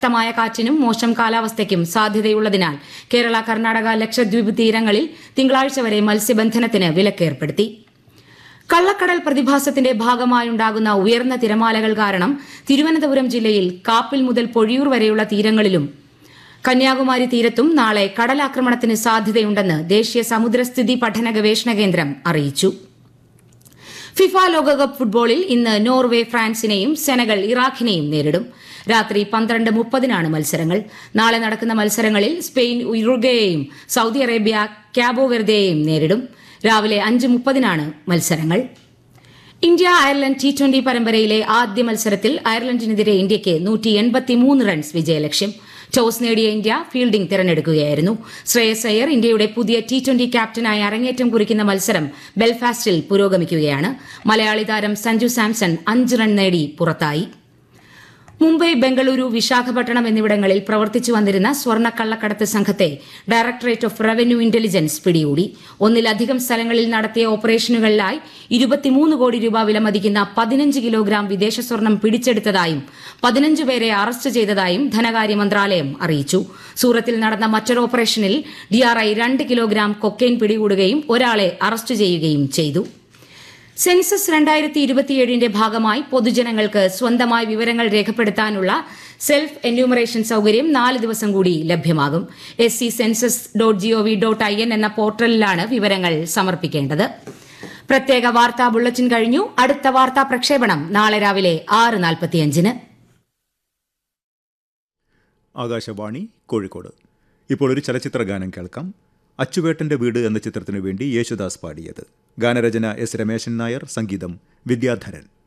ശക്തമായ കാറ്റിനും മോശം കാലാവസ്ഥയ്ക്കും സാധ്യതയുള്ളതിനാൽ കേരള കർണാടക ലക്ഷദ്വീപ് തീരങ്ങളിൽ തിങ്കളാഴ്ച വരെ മത്സ്യബന്ധനത്തിന് വിലക്കേർപ്പെടുത്തി കള്ളക്കടൽ പ്രതിഭാസത്തിന്റെ ഭാഗമായുണ്ടാകുന്ന ഉയർന്ന തിരമാലകൾ കാരണം തിരുവനന്തപുരം ജില്ലയിൽ കാപ്പിൽ മുതൽ പൊഴിയൂർ വരെയുള്ള തീരങ്ങളിലും കന്യാകുമാരി തീരത്തും നാളെ കടലാക്രമണത്തിന് സാധ്യതയുണ്ടെന്ന് ദേശീയ സമുദ്രസ്ഥിതി പഠന ഗവേഷണ കേന്ദ്രം അറിയിച്ചു ഫിഫ ലോകകപ്പ് ഫുട്ബോളിൽ ഇന്ന് നോർവേ ഫ്രാൻസിനെയും സെനഗൾ ഇറാഖിനെയും നേരിടും രാത്രി പന്ത്രണ്ട് മുപ്പതിനാണ് മത്സരങ്ങൾ നാളെ നടക്കുന്ന മത്സരങ്ങളിൽ സ്പെയിൻ ഉറുഗയെയും സൌദി അറേബ്യ ക്യാബോ വെർദയെയും നേരിടും രാവിലെ അഞ്ച് മുപ്പതിനാണ് മത്സരങ്ങൾ ഇന്ത്യ അയർലൻഡ് ടി ട്വന്റി പരമ്പരയിലെ ആദ്യ മത്സരത്തിൽ അയർലൻഡിനെതിരെ ഇന്ത്യയ്ക്ക് നൂറ്റി എൺപത്തിമൂന്ന് റൺസ് വിജയലക്ഷ്യം ടോസ് നേടിയ ഇന്ത്യ ഫീൽഡിംഗ് തിരഞ്ഞെടുക്കുകയായിരുന്നു ശ്രേയസ് അയ്യർ ഇന്ത്യയുടെ പുതിയ ടി ട്വന്റി ക്യാപ്റ്റനായി അരങ്ങേറ്റം കുറിക്കുന്ന മത്സരം ബെൽഫാസ്റ്റിൽ പുരോഗമിക്കുകയാണ് മലയാളി താരം സഞ്ജു സാംസൺ അഞ്ച് റൺ നേടി പുറത്തായി മുംബൈ ബംഗളൂരു വിശാഖപട്ടണം എന്നിവിടങ്ങളിൽ പ്രവർത്തിച്ചു വന്നിരുന്ന സ്വർണ്ണക്കള്ളക്കടത്ത് സംഘത്തെ ഡയറക്ടറേറ്റ് ഓഫ് റവന്യൂ ഇന്റലിജൻസ് പിടികൂടി ഒന്നിലധികം സ്ഥലങ്ങളിൽ നടത്തിയ ഓപ്പറേഷനുകളിലായി ഇരുപത്തിമൂന്ന് കോടി രൂപ വിലമതിക്കുന്ന പതിനഞ്ച് കിലോഗ്രാം വിദേശ സ്വർണം പിടിച്ചെടുത്തതായും പതിനഞ്ച് പേരെ അറസ്റ്റ് ചെയ്തതായും ധനകാര്യ മന്ത്രാലയം അറിയിച്ചു സൂറത്തിൽ നടന്ന മറ്റൊരു ഓപ്പറേഷനിൽ ഡിആർഐ രണ്ട് കിലോഗ്രാം കൊക്കൈൻ പിടികൂടുകയും ഒരാളെ അറസ്റ്റ് ചെയ്യുകയും ചെയ്തു സെൻസസ് രണ്ടായിരത്തി ഇരുപത്തിയേഴിന്റെ ഭാഗമായി പൊതുജനങ്ങൾക്ക് സ്വന്തമായി വിവരങ്ങൾ രേഖപ്പെടുത്താനുള്ള സെൽഫ് എന്യൂമറേഷൻ സൌകര്യം നാല് ദിവസം കൂടി ലഭ്യമാകും S C census dot GOV dot I N എന്ന പോർട്ടലിലാണ് വിവരങ്ങൾ സമർപ്പിക്കേണ്ടത് പ്രത്യേക വാർത്താ ബുള്ളറ്റിൻ കഴിഞ്ഞു അടുത്ത വാർത്താ പ്രക്ഷേപണം നാളെ രാവിലെ ആറ് നാൽപ്പത്തിയഞ്ചിന് ആകാശവാണി കോഴിക്കോട് ഇപ്പോൾ ഒരു ചലച്ചിത്ര ഗാനം കേൾക്കാം അച്ചുവേട്ടന്റെ വീട് എന്ന ചിത്രത്തിനു വേണ്ടി യേശുദാസ് പാടിയത് ഗാനരചന എസ് രമേശൻ നായർ സംഗീതം വിദ്യാധരൻ